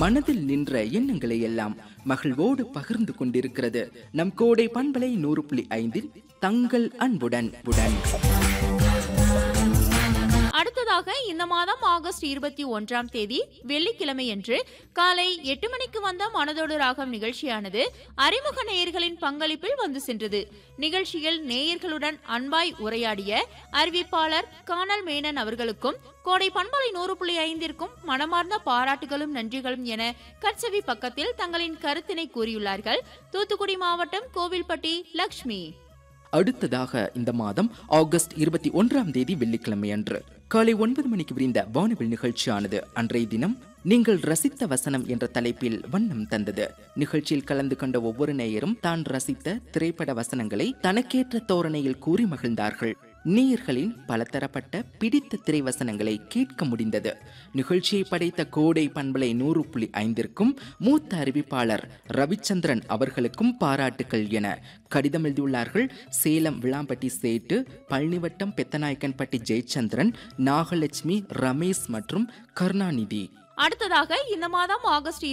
மனதில் நின்ற எண்ணங்களை எல்லாம் மகிழ்வோடு பகிர்ந்து கொண்டிருக்கிறது நம் கோடை பண்பலை நூறு புள்ளி ஐந்தில் தங்கள் அன்புடன் உடன் அடுத்ததாக இந்த மாதம் ஆகஸ்ட் இருபத்தி ஒன்றாம் தேதி வெள்ளிக்கிழமையன்று காலை எட்டு மணிக்கு வந்த மனதோடு ராகம் நிகழ்ச்சியானது அறிமுக நேயர்களின் பங்களிப்பில் வந்து சென்றது நிகழ்ச்சியில் நேயர்களுடன் அன்பாய் உரையாடிய அறிவிப்பாளர் கானல் மேனன் அவர்களுக்கும் கோடை பண்பலை நூறு புள்ளி ஐந்திற்கும் மனமார்ந்த பாராட்டுகளும் நன்றிகளும் என கட்சவி பக்கத்தில் தங்களின் கருத்தினை கூறியுள்ளார்கள் தூத்துக்குடி மாவட்டம் கோவில்பட்டி லக்ஷ்மி அடுத்ததாக இந்த மாதம் ஆகஸ்ட் இருபத்தி ஒன்றாம் தேதி வெள்ளிக்கிழமை அன்று காலை ஒன்பது மணிக்கு விரிந்த வானவில் நிகழ்ச்சியானது அன்றைய தினம் நீங்கள் ரசித்த வசனம் என்ற தலைப்பில் வண்ணம் தந்தது நிகழ்ச்சியில் கலந்து கொண்ட ஒவ்வொரு நேயரும் தான் ரசித்த திரைப்பட வசனங்களை தனக்கேற்ற தோரணையில் கூறி மகிழ்ந்தார்கள் நேயர்களின் பலதரப்பட்ட பிடித்த திரைவசனங்களை கேட்க முடிந்தது நிகழ்ச்சியை படைத்த கோடை பண்பலை நூறு புள்ளி ஐந்திற்கும் மூத்த அறிவிப்பாளர் ரவிச்சந்திரன் அவர்களுக்கும் பாராட்டுக்கள் என கடிதம் எழுதியுள்ளார்கள் சேலம் விளாம்பட்டி சேட்டு பழனிவட்டம் பெத்தநாயக்கன்பட்டி ஜெயச்சந்திரன் நாகலட்சுமி ரமேஷ் மற்றும் கருணாநிதி அடுத்ததாக இந்த மாதம் ஆகஸ்ட்